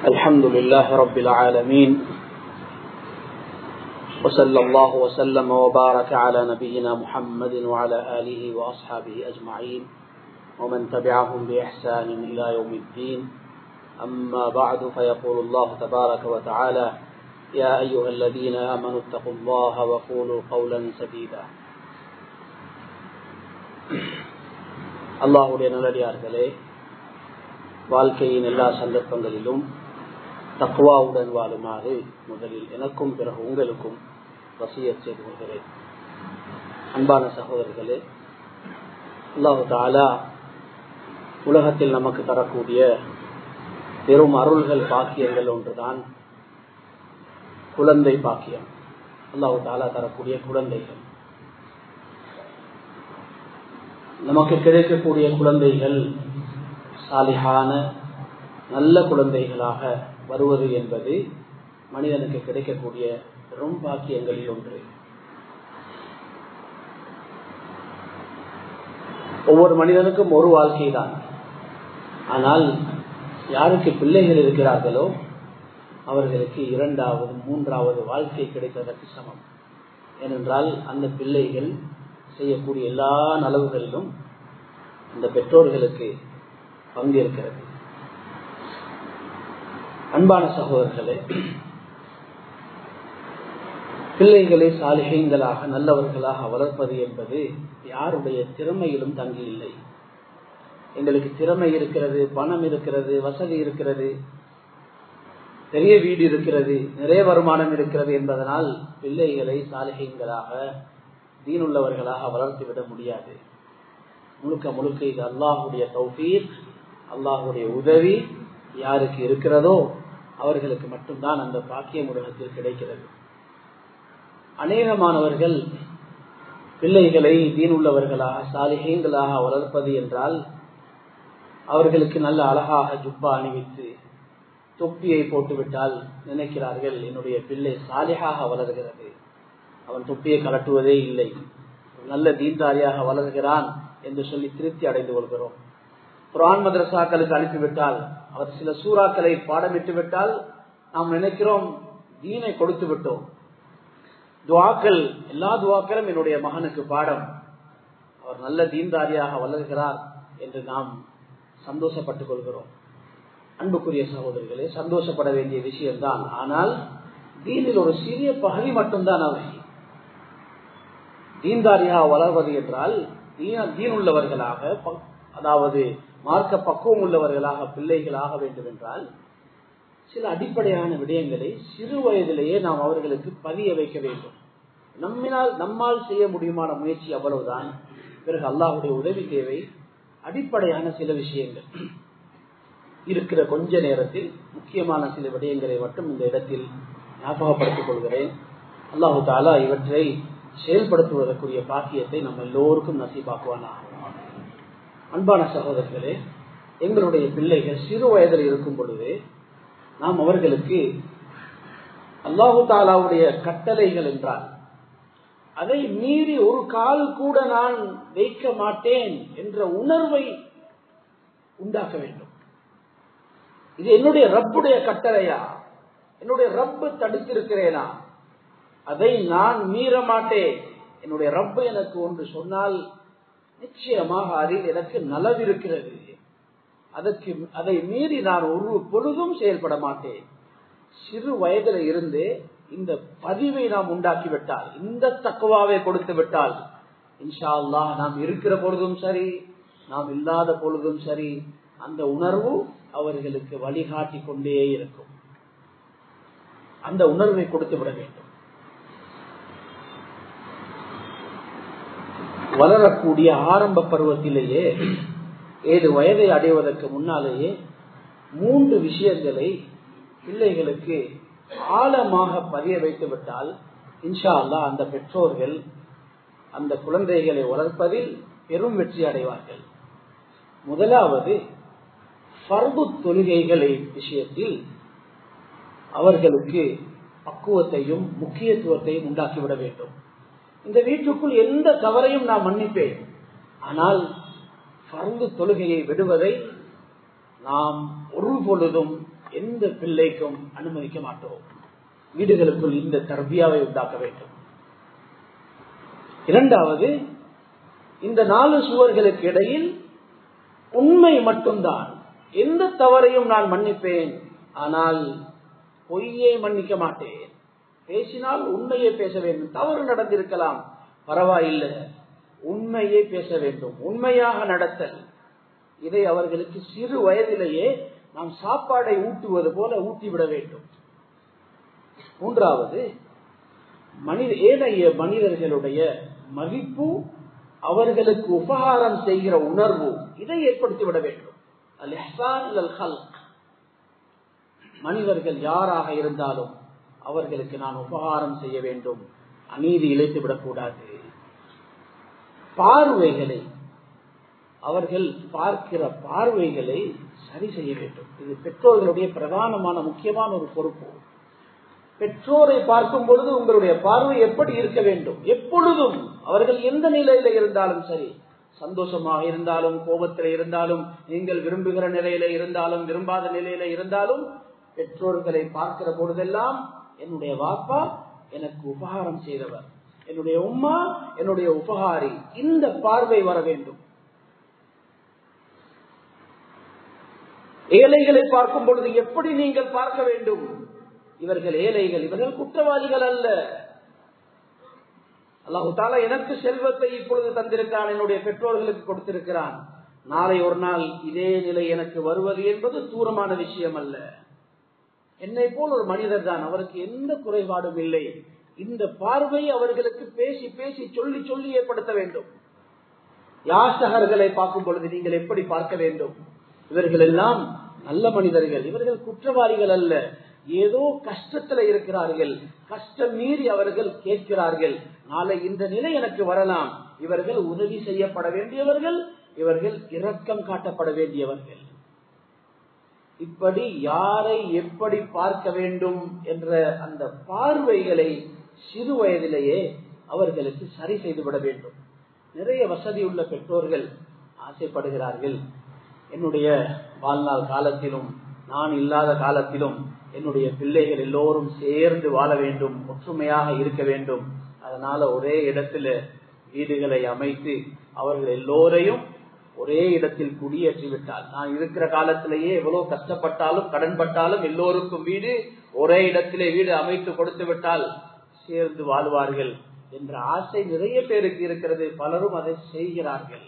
الحمد لله رب العالمين وصلى الله وسلم وبارك على نبينا محمد وعلى آله وأصحابه أجمعين ومن تبعهم بإحسان إلى يوم الدين أما بعد فيقول الله تبارك وتعالى يا أيها الذين آمنوا اتقوا الله وقولوا قولا سديدا அல்லாஹுடைய நல்லடியார்களே வாழ்க்கையின் எல்லா சந்தர்ப்பங்களிலும் தக்குவாவுடன் வாழுமாறு முதலில் எனக்கும் பிறகு உங்களுக்கும் வசிய செய்து கொள்கிறேன் அன்பான சகோதரர்களே அல்லாஹு தாலா உலகத்தில் நமக்கு தரக்கூடிய பெரும் அருள்கள் பாக்கியங்கள் ஒன்றுதான் குழந்தை பாக்கியம் அல்லாஹு தாலா தரக்கூடிய குழந்தைகள் நமக்கு கிடைக்கக்கூடிய குழந்தைகள் சாலிகான நல்ல குழந்தைகளாக வருவது என்பது மனிதனுக்கு கிடைக்கக்கூடிய பெரும் பாக்கியங்களில் ஒன்று ஒவ்வொரு மனிதனுக்கும் ஒரு வாழ்க்கை தான் ஆனால் யாருக்கு பிள்ளைகள் இருக்கிறார்களோ அவர்களுக்கு இரண்டாவது மூன்றாவது வாழ்க்கை கிடைத்ததற்கு சமம் ஏனென்றால் அந்த பிள்ளைகள் செய்யக்கூடிய எல்லா நலவுகளிலும் அந்த பெற்றோர்களுக்கு பங்கு இருக்கிறது அன்பான சகோதரர்களே பிள்ளைகளை சாலிகைங்களாக நல்லவர்களாக வளர்ப்பது என்பது யாருடைய திறமையிலும் தங்கி இல்லை எங்களுக்கு திறமை இருக்கிறது பணம் இருக்கிறது வசதி இருக்கிறது பெரிய வீடு இருக்கிறது நிறைய வருமானம் இருக்கிறது என்பதனால் பிள்ளைகளை சாலிகைங்களாக தீனுள்ளவர்களாக வளர்த்து விட முடியாது முழுக்க முழுக்க இது அல்லாஹுடைய தௌஃபீர் அல்லாஹுடைய உதவி யாருக்கு இருக்கிறதோ அவர்களுக்கு மட்டும்தான் அந்த பாக்கியம் உலகத்தில் கிடைக்கிறது அநேகமானவர்கள் பிள்ளைகளை தீனுள்ளவர்களாக சாலிகங்களாக வளர்ப்பது என்றால் அவர்களுக்கு நல்ல அழகாக ஜுப்பா அணிவித்து தொப்பியை போட்டுவிட்டால் நினைக்கிறார்கள் என்னுடைய பிள்ளை சாலிகாக வளர்கிறது அவன் தொப்பியை கலட்டுவதே இல்லை நல்ல தீன்தாரியாக வளர்கிறான் என்று சொல்லி திருப்தி அடைந்து கொள்கிறோம் குரான் மதரசாக்களுக்கு அனுப்பிவிட்டால் அவர் சில சூறாக்களை பாடமிட்டு விட்டால் நாம் நினைக்கிறோம் தீனை கொடுத்து விட்டோம் துவாக்கள் எல்லா துவாக்களும் என்னுடைய மகனுக்கு பாடம் அவர் நல்ல தீன்தாரியாக வளர்கிறார் என்று நாம் சந்தோஷப்பட்டுக் கொள்கிறோம் அன்புக்குரிய சகோதரிகளே சந்தோஷப்பட வேண்டிய விஷயம்தான் ஆனால் தீனில் ஒரு சிறிய பகுதி மட்டும்தான் அவை தீன்தாரியாக வளர்வது என்றால் தீன் உள்ளவர்களாக அதாவது மார்க்க பக்குவம் உள்ளவர்களாக பிள்ளைகளாக வேண்டும் என்றால் சில அடிப்படையான விடயங்களை சிறு வயதிலேயே நாம் அவர்களுக்கு பதிய வைக்க வேண்டும் நம்மினால் நம்மால் செய்ய முடியுமான முயற்சி அவ்வளவுதான் பிறகு அல்லாஹுடைய உதவி தேவை அடிப்படையான சில விஷயங்கள் இருக்கிற கொஞ்ச நேரத்தில் முக்கியமான சில விடயங்களை மட்டும் இந்த இடத்தில் ஞாபகப்படுத்திக் கொள்கிறேன் அல்லாஹு தாலா இவற்றை செயல்படுத்துவதற்குரிய பாக்கியத்தை நம்ம எல்லோருக்கும் நசீபாக்குவானா அன்பான சகோதரர்களே எங்களுடைய பிள்ளைகள் சிறு வயதில் இருக்கும் பொழுது நாம் அவர்களுக்கு அல்லாஹு தாலாவுடைய கட்டளைகள் என்றால் அதை மீறி ஒரு கால் கூட நான் வைக்க மாட்டேன் என்ற உணர்வை உண்டாக்க வேண்டும் இது என்னுடைய ரப்புடைய கட்டளையா என்னுடைய ரப்பு தடுத்திருக்கிறேனா அதை நான் மீற மாட்டேன் என்னுடைய ரப்பு எனக்கு ஒன்று சொன்னால் நிச்சயமாக அதில் எனக்கு நலவிருக்கிறது அதற்கு அதை மீறி நான் ஒரு பொழுதும் செயல்பட மாட்டேன் சிறு வயதில் இருந்து இந்த பதிவை நாம் உண்டாக்கிவிட்டால் இந்த தக்குவாவை கொடுத்து விட்டால் இன்ஷா அல்லா நாம் இருக்கிற பொழுதும் சரி நாம் இல்லாத பொழுதும் சரி அந்த உணர்வு அவர்களுக்கு வழிகாட்டி கொண்டே இருக்கும் அந்த உணர்வை கொடுத்து விட வேண்டும் வளரக்கூடிய ஆரம்ப பருவத்திலேயே ஏழு வயதை அடைவதற்கு முன்னாலேயே மூன்று விஷயங்களை பிள்ளைகளுக்கு ஆழமாக பதிய வைத்து விட்டால் இன்ஷா அல்லா அந்த பெற்றோர்கள் அந்த குழந்தைகளை வளர்ப்பதில் பெரும் வெற்றி அடைவார்கள் முதலாவது பர்பு தொழுகைகளை விஷயத்தில் அவர்களுக்கு பக்குவத்தையும் முக்கியத்துவத்தையும் உண்டாக்கிவிட வேண்டும் இந்த வீட்டுக்குள் எந்த தவறையும் நான் மன்னிப்பேன் ஆனால் பருந்து தொழுகையை விடுவதை நாம் ஒரு பொழுதும் எந்த எந்த பிள்ளைக்கும் அனுமதிக்க மாட்டோம் வீடுகளுக்குள் இந்த தர்பியாவை உண்டாக்க வேண்டும் இரண்டாவது இந்த நாலு சுவர்களுக்கு இடையில் உண்மை மட்டும்தான் எந்த தவறையும் நான் மன்னிப்பேன் ஆனால் பொய்யை மன்னிக்க மாட்டேன் பேசினால் உண்மையை பேச வேண்டும் தவறு நடந்திருக்கலாம் பரவாயில்லை உண்மையை பேச வேண்டும் உண்மையாக நடத்தல் இதை அவர்களுக்கு சிறு வயதிலேயே நாம் சாப்பாடை ஊட்டுவது போல ஊட்டிவிட வேண்டும் மூன்றாவது மனித ஏனைய மனிதர்களுடைய மதிப்பு அவர்களுக்கு உபகாரம் செய்கிற உணர்வு இதை ஏற்படுத்திவிட வேண்டும் அல் இஹ்சான் இலல் ஹல்க். மனிதர்கள் யாராக இருந்தாலும் அவர்களுக்கு நான் உபகாரம் செய்ய வேண்டும் அநீதி இழைத்து விடக்கூடாது பார்வைகளை அவர்கள் பார்க்கிற பார்வைகளை சரி செய்ய வேண்டும் இது பெற்றோர்களுடைய பிரதானமான முக்கியமான ஒரு பொறுப்பு பெற்றோரை பார்க்கும் பொழுது உங்களுடைய பார்வை எப்படி இருக்க வேண்டும் எப்பொழுதும் அவர்கள் எந்த நிலையில இருந்தாலும் சரி சந்தோஷமாக இருந்தாலும் கோபத்தில் இருந்தாலும் நீங்கள் விரும்புகிற நிலையில இருந்தாலும் விரும்பாத நிலையில இருந்தாலும் பெற்றோர்களை பார்க்கிற பொழுதெல்லாம் என்னுடைய வாப்பா எனக்கு உபகாரம் செய்தவர் என்னுடைய உம்மா என்னுடைய உபகாரி இந்த பார்வை வர வேண்டும் ஏழைகளை பார்க்கும் பொழுது எப்படி நீங்கள் பார்க்க வேண்டும் இவர்கள் ஏழைகள் இவர்கள் குற்றவாளிகள் அல்ல அல்லாஹு தாலா எனக்கு செல்வத்தை இப்பொழுது தந்திருக்கிறான் என்னுடைய பெற்றோர்களுக்கு கொடுத்திருக்கிறான் நாளை ஒரு நாள் இதே நிலை எனக்கு வருவது என்பது தூரமான விஷயம் அல்ல என்னை போல் ஒரு மனிதர் தான் அவருக்கு எந்த குறைபாடும் இல்லை இந்த பார்வை அவர்களுக்கு பேசி பேசி சொல்லி சொல்லி ஏற்படுத்த வேண்டும் யாசகர்களை பார்க்கும் பொழுது நீங்கள் எப்படி பார்க்க வேண்டும் இவர்கள் எல்லாம் நல்ல மனிதர்கள் இவர்கள் குற்றவாளிகள் அல்ல ஏதோ கஷ்டத்துல இருக்கிறார்கள் கஷ்டம் மீறி அவர்கள் கேட்கிறார்கள் நாளை இந்த நிலை எனக்கு வரலாம் இவர்கள் உதவி செய்யப்பட வேண்டியவர்கள் இவர்கள் இரக்கம் காட்டப்பட வேண்டியவர்கள் இப்படி யாரை எப்படி பார்க்க வேண்டும் என்ற அந்த பார்வைகளை சிறு வயதிலேயே அவர்களுக்கு சரி செய்துவிட வேண்டும் நிறைய வசதி உள்ள பெற்றோர்கள் ஆசைப்படுகிறார்கள் என்னுடைய வாழ்நாள் காலத்திலும் நான் இல்லாத காலத்திலும் என்னுடைய பிள்ளைகள் எல்லோரும் சேர்ந்து வாழ வேண்டும் ஒற்றுமையாக இருக்க வேண்டும் அதனால ஒரே இடத்துல வீடுகளை அமைத்து அவர்கள் எல்லோரையும் ஒரே இடத்தில் குடியேற்றி விட்டால் நான் இருக்கிற காலத்திலேயே எவ்வளவு கஷ்டப்பட்டாலும் கடன் பட்டாலும் எல்லோருக்கும் வீடு ஒரே இடத்திலே வீடு அமைத்து கொடுத்து விட்டால் சேர்ந்து வாழ்வார்கள் என்ற ஆசை நிறைய பேருக்கு இருக்கிறது பலரும் அதை செய்கிறார்கள்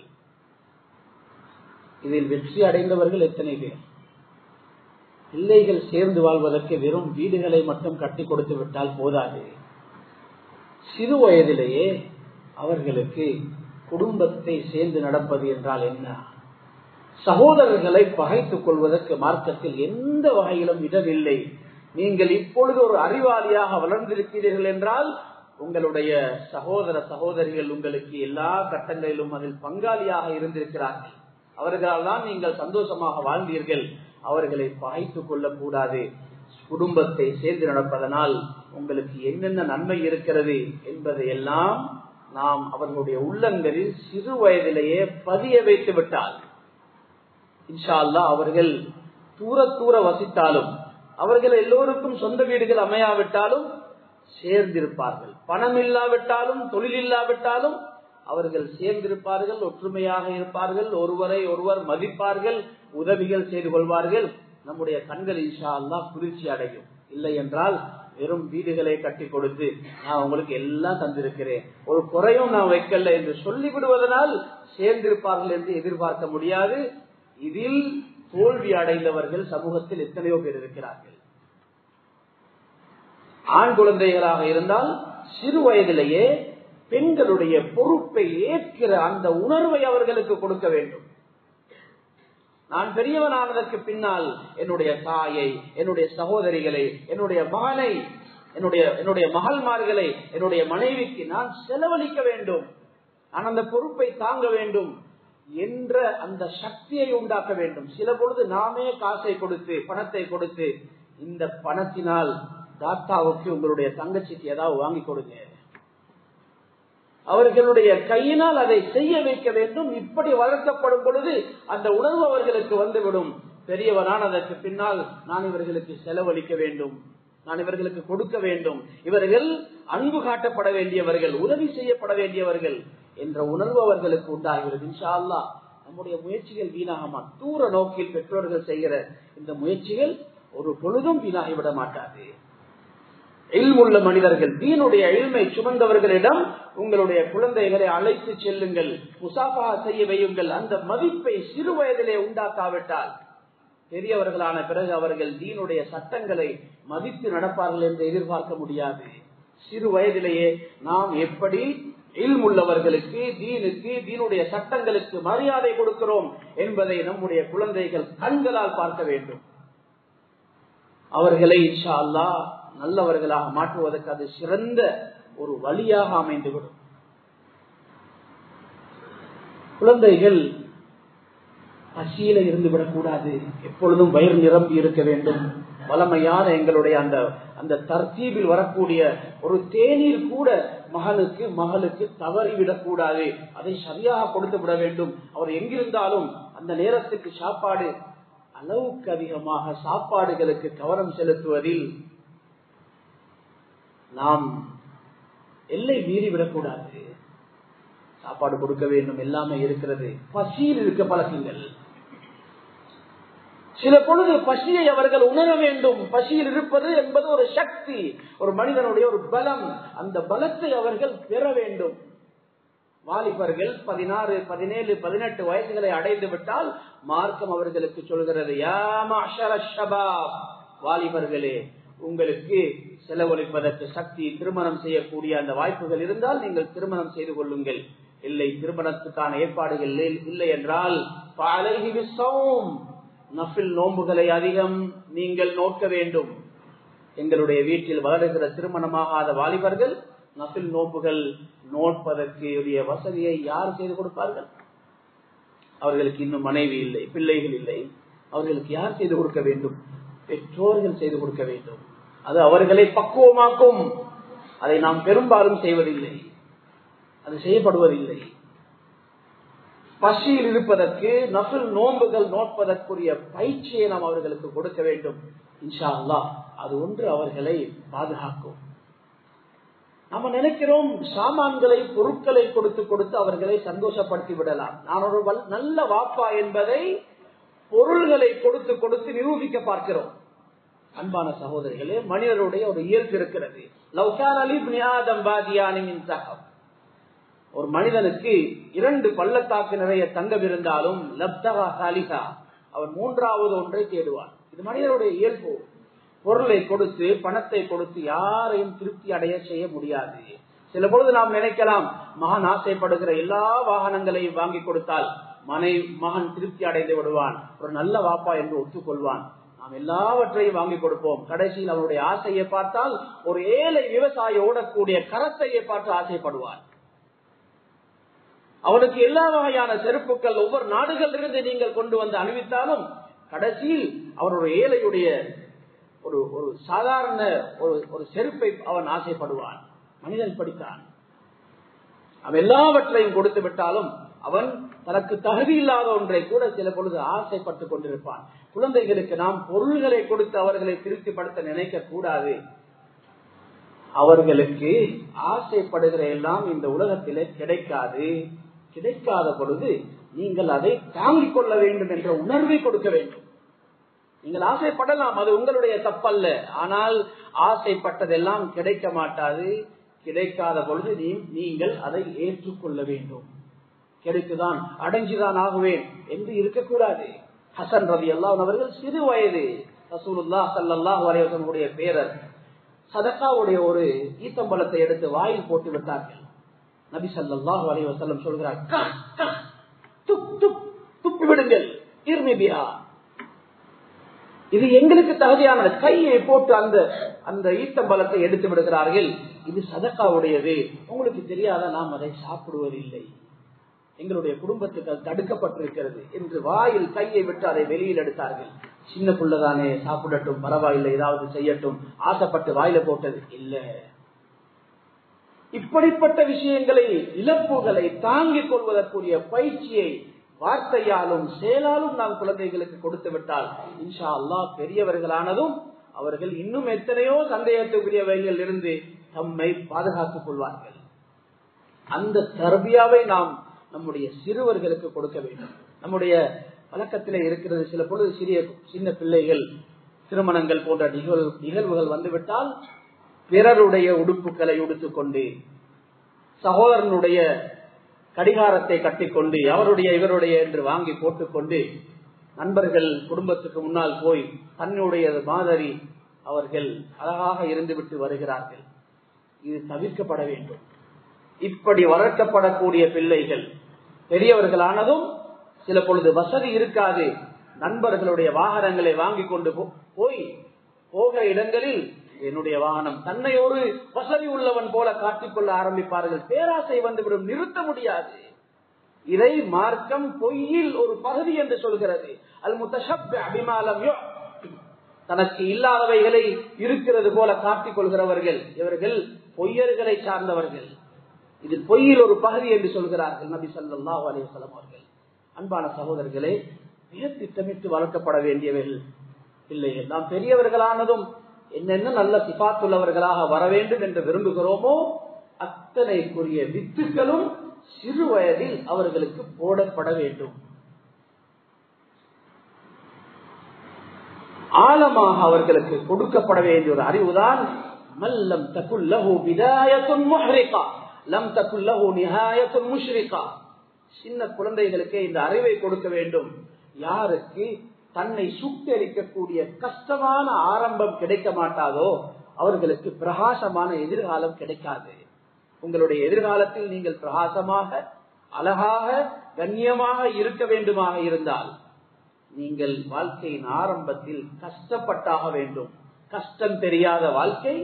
இதில் வெற்றி அடைந்தவர்கள் எத்தனை பேர் பிள்ளைகள் சேர்ந்து வாழ்வதற்கு வெறும் வீடுகளை மட்டும் கட்டி கொடுத்து விட்டால் போதாது சிறு வயதிலேயே அவர்களுக்கு குடும்பத்தை சேர்ந்து நடப்பது என்றால் என்ன சகோதரர்களை பகைத்துக் கொள்வதற்கு மார்க்கத்தில் எந்த வகையிலும் இடமில்லை நீங்கள் இப்பொழுது ஒரு அறிவாளியாக வளர்ந்திருக்கிறீர்கள் என்றால் உங்களுடைய சகோதர சகோதரிகள் உங்களுக்கு எல்லா கட்டங்களிலும் அதில் பங்காளியாக இருந்திருக்கிறார்கள் அவர்களால் தான் நீங்கள் சந்தோஷமாக வாழ்ந்தீர்கள் அவர்களை பகைத்துக் கொள்ளக்கூடாது குடும்பத்தை சேர்ந்து நடப்பதனால் உங்களுக்கு என்னென்ன நன்மை இருக்கிறது என்பதை எல்லாம் நாம் அவர்களுடைய உள்ளங்களில் சிறு வயதிலேயே பதிய வைத்து விட்டால் இன்ஷா அல்லா அவர்கள் தூர தூர வசித்தாலும் அவர்கள் எல்லோருக்கும் சொந்த வீடுகள் அமையாவிட்டாலும் சேர்ந்திருப்பார்கள் பணம் இல்லாவிட்டாலும் தொழில் இல்லாவிட்டாலும் அவர்கள் சேர்ந்திருப்பார்கள் ஒற்றுமையாக இருப்பார்கள் ஒருவரை ஒருவர் மதிப்பார்கள் உதவிகள் செய்து கொள்வார்கள் நம்முடைய கண்கள் இன்ஷா அல்லா குளிர்ச்சி அடையும் இல்லை என்றால் வெறும் வீடுகளை கட்டி கொடுத்து நான் உங்களுக்கு எல்லாம் தந்திருக்கிறேன் ஒரு குறையும் நான் வைக்கல என்று சொல்லிவிடுவதனால் சேர்ந்திருப்பார்கள் என்று எதிர்பார்க்க முடியாது இதில் தோல்வி அடைந்தவர்கள் சமூகத்தில் எத்தனையோ பேர் இருக்கிறார்கள் ஆண் குழந்தைகளாக இருந்தால் சிறு வயதிலேயே பெண்களுடைய பொறுப்பை ஏற்கிற அந்த உணர்வை அவர்களுக்கு கொடுக்க வேண்டும் நான் பெரியவனானதற்கு பின்னால் என்னுடைய தாயை என்னுடைய சகோதரிகளை என்னுடைய மகனை என்னுடைய என்னுடைய மகள்மார்களை என்னுடைய மனைவிக்கு நான் செலவழிக்க வேண்டும் நான் அந்த பொறுப்பை தாங்க வேண்டும் என்ற அந்த சக்தியை உண்டாக்க வேண்டும் சில பொழுது நாமே காசை கொடுத்து பணத்தை கொடுத்து இந்த பணத்தினால் தாத்தாவுக்கு உங்களுடைய தங்கச்சிக்கு ஏதாவது வாங்கி கொடுங்க அவர்களுடைய கையினால் அதை செய்ய வைக்க வேண்டும் இப்படி வளர்க்கப்படும் பொழுது அந்த உணர்வு அவர்களுக்கு வந்துவிடும் பெரியவரானதற்கு பின்னால் நான் இவர்களுக்கு செலவழிக்க வேண்டும் நான் இவர்களுக்கு கொடுக்க வேண்டும் இவர்கள் அன்பு காட்டப்பட வேண்டியவர்கள் உதவி செய்யப்பட வேண்டியவர்கள் என்ற உணர்வு அவர்களுக்கு உண்டாகிறது இன்ஷா அல்லா நம்முடைய முயற்சிகள் வீணாகமா தூர நோக்கில் பெற்றோர்கள் செய்கிற இந்த முயற்சிகள் ஒரு பொழுதும் வீணாகிவிட மாட்டாது இல்முள்ள மனிதர்கள் தீனுடைய இல்மை சுமந்தவர்களிடம் உங்களுடைய குழந்தைகளை அழைத்து செல்லுங்கள் முசாஃபா செய்ய வையுங்கள் அந்த மதிப்பை சிறு வயதிலே உண்டாக்காவிட்டால் பெரியவர்களான பிறகு அவர்கள் தீனுடைய சட்டங்களை மதித்து நடப்பார்கள் என்று எதிர்பார்க்க முடியாது சிறு வயதிலேயே நாம் எப்படி இல்முள்ளவர்களுக்கு தீனுக்கு தீனுடைய சட்டங்களுக்கு மரியாதை கொடுக்கிறோம் என்பதை நம்முடைய குழந்தைகள் கண்களால் பார்க்க வேண்டும் அவர்களை இன்ஷா அல்லா நல்லவர்களாக மாற்றுவதற்கு அது சிறந்த ஒரு வழியாக அமைந்துவிடும் குழந்தைகள் பசியில இருந்து விடக்கூடாது எப்பொழுதும் வயிறு நிரம்பி இருக்க வேண்டும் வளமையான எங்களுடைய அந்த அந்த தர்த்தீபில் வரக்கூடிய ஒரு தேநீர் கூட மகனுக்கு மகளுக்கு தவறிவிடக் கூடாது அதை சரியாக கொடுத்து விட வேண்டும் அவர் எங்கிருந்தாலும் அந்த நேரத்துக்கு சாப்பாடு அளவுக்கு அதிகமாக சாப்பாடுகளுக்கு கவனம் செலுத்துவதில் நாம் எல்லை மீறிவிடக்கூடாது சாப்பாடு கொடுக்க வேண்டும் எல்லாமே இருக்கிறது பசியில் இருக்க பழக்குங்கள் சில பொழுது பசியை அவர்கள் உணர வேண்டும் பசியில் இருப்பது என்பது ஒரு சக்தி ஒரு மனிதனுடைய ஒரு பலம் அந்த பலத்தை அவர்கள் பெற வேண்டும் வாலிபர்கள் பதினாறு பதினேழு பதினெட்டு வயசுகளை அடைந்து விட்டால் மார்க்கம் அவர்களுக்கு சொல்கிறது வாலிபர்களே உங்களுக்கு செலவழிப்பதற்கு சக்தி திருமணம் செய்யக்கூடிய அந்த வாய்ப்புகள் இருந்தால் நீங்கள் திருமணம் செய்து கொள்ளுங்கள் இல்லை திருமணத்துக்கான ஏற்பாடுகள் இல்லை என்றால் நஃபில் நோன்புகளை அதிகம் நீங்கள் நோக்க வேண்டும் எங்களுடைய வீட்டில் வளருகிற திருமணமாகாத வாலிபர்கள் நஃபில் நோன்புகள் நோட்பதற்கு உரிய வசதியை யார் செய்து கொடுப்பார்கள் அவர்களுக்கு இன்னும் மனைவி இல்லை பிள்ளைகள் இல்லை அவர்களுக்கு யார் செய்து கொடுக்க வேண்டும் பெற்றோர்கள் செய்து கொடுக்க வேண்டும் அது அவர்களை பக்குவமாக்கும் அதை நாம் பெரும்பாலும் செய்வதில்லை அது செய்யப்படுவதில்லை பசியில் இருப்பதற்கு நஃபில் நோன்புகள் நோட்பதற்குரிய பயிற்சியை நாம் அவர்களுக்கு கொடுக்க வேண்டும் இன்ஷா அல்லா அது ஒன்று அவர்களை பாதுகாக்கும் நம்ம நினைக்கிறோம் சாமான்களை பொருட்களை கொடுத்து கொடுத்து அவர்களை சந்தோஷப்படுத்தி விடலாம் நான் ஒரு நல்ல வாப்பா என்பதை பொருள்களை கொடுத்து கொடுத்து நிரூபிக்க பார்க்கிறோம் அன்பான சகோதரிகளே மனிதருடைய ஒரு இயல்பு இருக்கிறது ஒரு மனிதனுக்கு இரண்டு பள்ளத்தாக்கு நிறைய தங்கம் இருந்தாலும் லப்தகா சாலிகா அவர் மூன்றாவது ஒன்றை தேடுவார் இது மனிதனுடைய இயல்பு பொருளை கொடுத்து பணத்தை கொடுத்து யாரையும் திருப்தி அடைய செய்ய முடியாது சில பொழுது நாம் நினைக்கலாம் மகன் ஆசைப்படுகிற எல்லா வாகனங்களையும் வாங்கி கொடுத்தால் மனை மகன் திருப்தி அடைந்து விடுவான் ஒரு நல்ல வாப்பா என்று ஒத்துக்கொள்வான் நாம் எல்லாவற்றையும் வாங்கி கொடுப்போம் கடைசியில் அவனுடைய ஆசையை பார்த்தால் ஒரு ஏழை விவசாயி ஓடக்கூடிய கரத்தையை பார்த்து ஆசைப்படுவான் அவனுக்கு எல்லா வகையான செருப்புகள் ஒவ்வொரு நாடுகளிலிருந்து நீங்கள் கொண்டு வந்து அணிவித்தாலும் கடைசியில் அவர் ஒரு ஏழையுடைய ஒரு ஒரு சாதாரண ஒரு ஒரு செருப்பை அவன் ஆசைப்படுவான் மனிதன் படித்தான் அவன் எல்லாவற்றையும் கொடுத்து விட்டாலும் அவன் தனக்கு தகுதி இல்லாத ஒன்றை கூட சில பொழுது ஆசைப்பட்டுக் கொண்டிருப்பான் குழந்தைகளுக்கு நாம் பொருள்களை கொடுத்து அவர்களை திருப்திப்படுத்த நினைக்க கூடாது அவர்களுக்கு ஆசைப்படுகிற எல்லாம் இந்த உலகத்திலே கிடைக்காது கிடைக்காத பொழுது நீங்கள் அதை தாங்கிக் கொள்ள வேண்டும் என்ற உணர்வை கொடுக்க வேண்டும் நீங்கள் ஆசைப்படலாம் அது உங்களுடைய தப்பல்ல ஆனால் ஆசைப்பட்டதெல்லாம் கிடைக்க மாட்டாது கிடைக்காத பொழுது நீங்கள் அதை ஏற்றுக்கொள்ள வேண்டும் கிடைக்குதான் அடைஞ்சுதான் ஆகுவேன் என்று இருக்கக்கூடாது ஹசன் ரவி அல்லாஹ் அவர்கள் சிறு வயது ரசூலுல்லா சல்லாஹ் வரைவசனுடைய பேரர் சதக்காவுடைய ஒரு ஈத்தம்பலத்தை எடுத்து வாயில் போட்டு விட்டார்கள் நபி சல்லாஹ் வரைவசல்லம் சொல்கிறார் துப்பி விடுங்கள் இர்மிபியா இது எங்களுக்கு தகுதியானது கையை போட்டு அந்த அந்த ஈத்தம்பலத்தை எடுத்து விடுகிறார்கள் இது சதக்காவுடையது உங்களுக்கு தெரியாத நாம் அதை சாப்பிடுவதில்லை எங்களுடைய குடும்பத்துக்கு அது தடுக்கப்பட்டிருக்கிறது என்று வாயில் கையை விட்டு அதை வெளியில் எடுத்தார்கள் சின்ன புள்ளதானே சாப்பிடட்டும் பரவாயில்லை ஏதாவது செய்யட்டும் ஆசைப்பட்டு வாயில போட்டது இல்ல இப்படிப்பட்ட விஷயங்களை இழப்புகளை தாங்கிக் கொள்வதற்குரிய பயிற்சியை வார்த்தையாலும் செயலாலும் நாம் குழந்தைகளுக்கு கொடுத்து விட்டால் இன்ஷா அல்லாஹ் பெரியவர்களானதும் அவர்கள் இன்னும் எத்தனையோ சந்தேகத்துக்குரியவைகள் இருந்து தம்மை பாதுகாத்துக் கொள்வார்கள் அந்த தர்பியாவை நாம் நம்முடைய சிறுவர்களுக்கு கொடுக்க வேண்டும் நம்முடைய வழக்கத்திலே இருக்கிறது சில பொழுது சிறிய சின்ன பிள்ளைகள் திருமணங்கள் போன்ற நிகழ் நிகழ்வுகள் வந்துவிட்டால் பிறருடைய உடுப்புகளை உடுத்துக்கொண்டு சகோதரனுடைய கடிகாரத்தை கட்டிக்கொண்டு அவருடைய இவருடைய என்று வாங்கி போட்டுக்கொண்டு நண்பர்கள் குடும்பத்துக்கு முன்னால் போய் தன்னுடைய மாதிரி அவர்கள் அழகாக இருந்துவிட்டு வருகிறார்கள் இது தவிர்க்கப்பட வேண்டும் இப்படி வளர்க்கப்படக்கூடிய பிள்ளைகள் பெரியவர்களானதும் சில பொழுது வசதி இருக்காது நண்பர்களுடைய வாகனங்களை வாங்கி கொண்டு போய் போகிற இடங்களில் என்னுடைய வாகனம் தன்னை ஒரு வசதி உள்ளவன் போல காட்டிக்கொள்ள ஆரம்பிப்பார்கள் பேராசை வந்துவிடும் நிறுத்த முடியாது இதை மார்க்கம் பொய்யில் ஒரு பகுதி என்று சொல்கிறது அல் முத்தஷப் அபிமாலம் தனக்கு இல்லாதவைகளை இருக்கிறது போல காட்டிக் கொள்கிறவர்கள் இவர்கள் பொய்யர்களை சார்ந்தவர்கள் இது பொய்யில் ஒரு பகுதி என்று சொல்கிறார்கள் நபி சல்லா அலிவசலம் அவர்கள் அன்பான சகோதரர்களே மிக திட்டமிட்டு வளர்க்கப்பட வேண்டியவர்கள் இல்லைகள் நாம் பெரியவர்களானதும் என்னென்ன நல்ல சிபாத்துள்ளவர்களாக வர வேண்டும் என்று விரும்புகிறோமோ அத்தனைக்குரிய வித்துக்களும் சிறு வயதில் அவர்களுக்கு போடப்பட வேண்டும் ஆழமாக அவர்களுக்கு கொடுக்கப்பட வேண்டிய ஒரு அறிவுதான் மல்லம் தகுல்லஹு பிதாயத்துன் முஹ்ரிகா லம் தகுல்லஹு நிஹாயத்துன் முஷ்ரிகா சின்ன குழந்தைகளுக்கு இந்த அறிவை கொடுக்க வேண்டும் யாருக்கு தன்னை சுட்டெரிக்கக்கூடிய கஷ்டமான ஆரம்பம் கிடைக்க மாட்டாதோ அவர்களுக்கு பிரகாசமான எதிர்காலம் கிடைக்காது உங்களுடைய எதிர்காலத்தில் நீங்கள் பிரகாசமாக அழகாக கண்ணியமாக இருக்க வேண்டுமாக இருந்தால் நீங்கள் வாழ்க்கையின் ஆரம்பத்தில் கஷ்டப்பட்டாக வேண்டும் கஷ்டம் தெரியாத வாழ்க்கை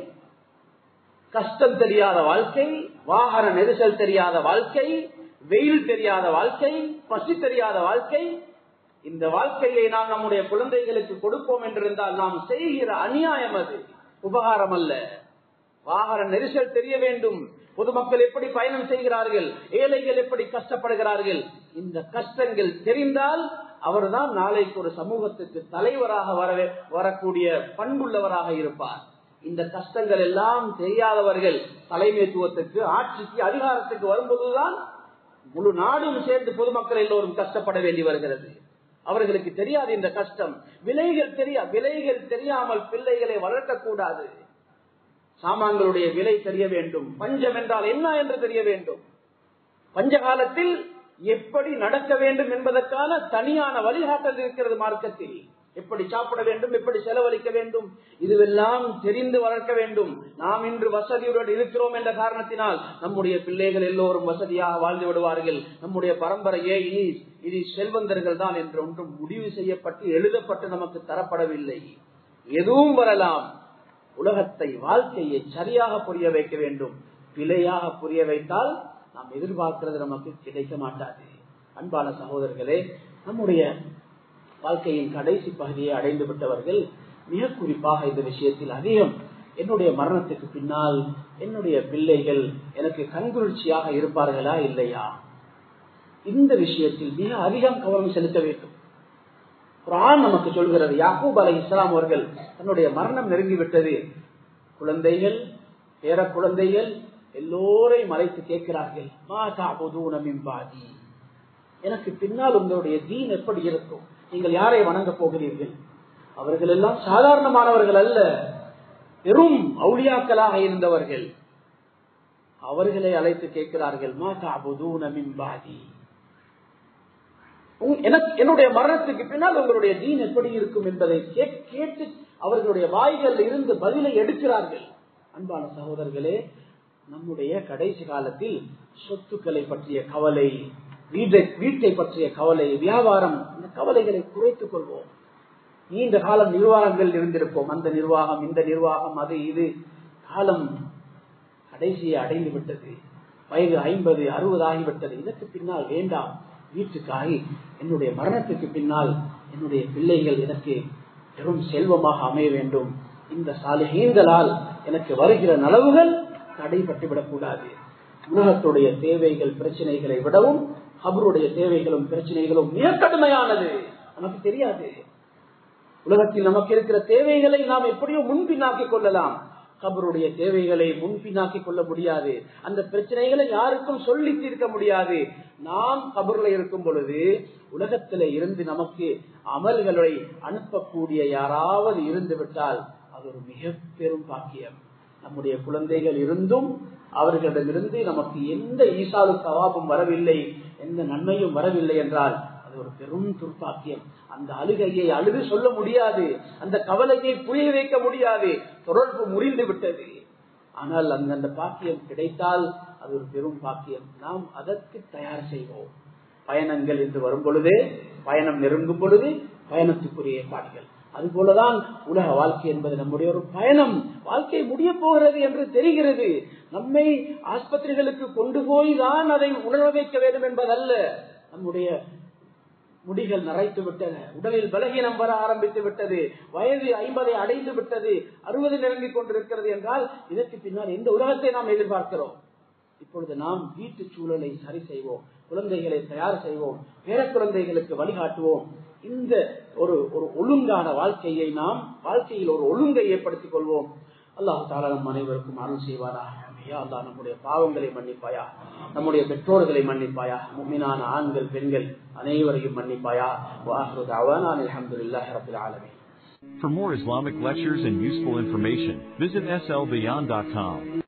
கஷ்டம் தெரியாத வாழ்க்கை வாகன நெரிசல் தெரியாத வாழ்க்கை வெயில் தெரியாத வாழ்க்கை பசி தெரியாத வாழ்க்கை இந்த வாழ்க்கையை நாம் நம்முடைய குழந்தைகளுக்கு கொடுப்போம் என்றிருந்தால் நாம் செய்கிற அநியாயம் அது உபகாரம் அல்ல வாகன நெரிசல் தெரிய வேண்டும் பொதுமக்கள் எப்படி பயணம் செய்கிறார்கள் ஏழைகள் எப்படி கஷ்டப்படுகிறார்கள் இந்த கஷ்டங்கள் தெரிந்தால் அவர்தான் நாளைக்கு ஒரு சமூகத்துக்கு தலைவராக வர வரக்கூடிய பண்புள்ளவராக இருப்பார் இந்த கஷ்டங்கள் எல்லாம் தெரியாதவர்கள் தலைமைத்துவத்துக்கு ஆட்சிக்கு அதிகாரத்துக்கு வரும்போதுதான் முழு நாடும் சேர்ந்து பொதுமக்கள் எல்லோரும் கஷ்டப்பட வேண்டி வருகிறது அவர்களுக்கு தெரியாது இந்த கஷ்டம் விலைகள் தெரியா விலைகள் தெரியாமல் பிள்ளைகளை வளர்க்கக்கூடாது சாமான்களுடைய விலை தெரிய வேண்டும் பஞ்சம் என்றால் என்ன என்று தெரிய வேண்டும் பஞ்ச காலத்தில் எப்படி நடக்க வேண்டும் என்பதற்கான தனியான வழிகாட்டல் இருக்கிறது மார்க்கத்தில் எப்படி சாப்பிட வேண்டும் எப்படி செலவழிக்க வேண்டும் இதுவெல்லாம் தெரிந்து வளர்க்க வேண்டும் நாம் இன்று வசதியுடன் இருக்கிறோம் என்ற காரணத்தினால் நம்முடைய பிள்ளைகள் எல்லோரும் வசதியாக வாழ்ந்து விடுவார்கள் நம்முடைய பரம்பரையே இனி இனி செல்வந்தர்கள் தான் என்று ஒன்றும் முடிவு செய்யப்பட்டு எழுதப்பட்டு நமக்கு தரப்படவில்லை எதுவும் வரலாம் உலகத்தை வாழ்க்கையை சரியாக புரிய வைக்க வேண்டும் பிழையாக புரிய வைத்தால் நாம் எதிர்பார்க்கிறது நமக்கு கிடைக்க மாட்டாது அன்பான சகோதரர்களே நம்முடைய வாழ்க்கையின் கடைசி பகுதியை அடைந்து விட்டவர்கள் மிக குறிப்பாக இந்த விஷயத்தில் அதிகம் என்னுடைய மரணத்துக்கு பின்னால் என்னுடைய பிள்ளைகள் எனக்கு கண்குளிர்ச்சியாக இருப்பார்களா இல்லையா இந்த விஷயத்தில் மிக அதிகம் கவனம் செலுத்த வேண்டும் குரான் நமக்கு சொல்கிறது யாக்கூப் அலை இஸ்லாம் அவர்கள் தன்னுடைய மரணம் நெருங்கிவிட்டது குழந்தைகள் பேர குழந்தைகள் எல்லோரையும் அழைத்து கேட்கிறார்கள் மா பாதி எனக்கு பின்னால் உங்களுடைய தீன் எப்படி இருக்கும் நீங்கள் யாரை வணங்க போகிறீர்கள் அவர்கள் எல்லாம் சாதாரணமானவர்கள் அல்ல பெரும் அவுளியாக்களாக இருந்தவர்கள் அவர்களை அழைத்து கேட்கிறார்கள் மா பாதி என்னுடைய மரணத்துக்கு பின்னால் உங்களுடைய தீன் எப்படி இருக்கும் என்பதை கேட்டு அவர்களுடைய வாய்கள் இருந்து பதிலை எடுக்கிறார்கள் அன்பான சகோதரர்களே நம்முடைய கடைசி காலத்தில் சொத்துக்களை பற்றிய கவலை வீட்டை வீட்டை பற்றிய கவலை வியாபாரம் இந்த கவலைகளை குறைத்துக் கொள்வோம் நீண்ட காலம் நிர்வாகங்கள் இருந்திருப்போம் அந்த நிர்வாகம் இந்த நிர்வாகம் அது இது காலம் கடைசியை அடைந்து விட்டது வயது ஐம்பது அறுபது ஆகிவிட்டது இதற்கு பின்னால் வேண்டாம் வீட்டுக்காகி என்னுடைய மரணத்துக்கு பின்னால் என்னுடைய பிள்ளைகள் எனக்கு பெரும் செல்வமாக அமைய வேண்டும் இந்த சாலைகளால் எனக்கு வருகிற நலவுகள் தடைப்பட்டுவிடக் கூடாது உலகத்துடைய தேவைகள் பிரச்சனைகளை விடவும் கபருடைய தேவைகளும் பிரச்சனைகளும் மிக கடுமையானது நமக்கு தெரியாது உலகத்தில் நமக்கு இருக்கிற தேவைகளை நாம் எப்படியோ முன்பின்னாக்கிக் கொள்ளலாம் கபருடைய தேவைகளை முன்பின்னாக்கிக் கொள்ள முடியாது அந்த பிரச்சனைகளை யாருக்கும் சொல்லி தீர்க்க முடியாது நாம் கபர்ல இருக்கும் பொழுது உலகத்தில இருந்து நமக்கு அமல்களை அனுப்பக்கூடிய யாராவது இருந்து விட்டால் அது ஒரு மிக பெரும் பாக்கியம் நம்முடைய குழந்தைகள் இருந்தும் அவர்களிடமிருந்து நமக்கு எந்த ஈசாலு சவாபும் வரவில்லை எந்த நன்மையும் வரவில்லை என்றால் அது ஒரு பெரும் துர்ப்பாக்கியம் அந்த அழுகையை அழுது சொல்ல முடியாது அந்த கவலையை புரிய வைக்க முடியாது தொடர்பு முறிந்து விட்டது ஆனால் அந்த அந்த பாக்கியம் கிடைத்தால் அது ஒரு பெரும் பாக்கியம் நாம் அதற்கு தயார் செய்வோம் பயணங்கள் என்று வரும் பொழுதே பயணம் நெருங்கும் பொழுது பயணத்துக்குரிய ஏற்பாடுகள் அதுபோலதான் உலக வாழ்க்கை என்பது நம்முடைய ஒரு பயணம் வாழ்க்கை முடிய போகிறது என்று தெரிகிறது நம்மை ஆஸ்பத்திரிகளுக்கு கொண்டு போய் தான் அதை உணர வைக்க வேண்டும் என்பதல்ல நம்முடைய முடிகள் நரைத்து விட்டன உடலில் பலகீனம் வர ஆரம்பித்து விட்டது வயது ஐம்பதை அடைந்து விட்டது அறுபது நெருங்கிக் கொண்டிருக்கிறது என்றால் இதற்கு பின்னால் இந்த உலகத்தை நாம் எதிர்பார்க்கிறோம் இப்பொழுது நாம் வீட்டு சூழலை சரி செய்வோம் குழந்தைகளை தயார் செய்வோம் பேர குழந்தைகளுக்கு வழிகாட்டுவோம் இந்த ஒரு ஒரு ஒழுங்கான வாழ்க்கையை நாம் வாழ்க்கையில் ஒரு ஒழுங்கை ஏற்படுத்திக் கொள்வோம் அல்லாஹு தாலா நம் அனைவருக்கும் அருள் செய்வாராக யா அல்லா நம்முடைய பாவங்களை மன்னிப்பாயா நம்முடைய பெற்றோர்களை மன்னிப்பாயா மும்மினான ஆண்கள் பெண்கள் அனைவரையும் மன்னிப்பாயா வாஹ்ருத் அவானான் அல்ஹம்துலில்லாஹி ரப்பில் ஆலமீன் For more Islamic lectures and useful information, visit slbeyond.com.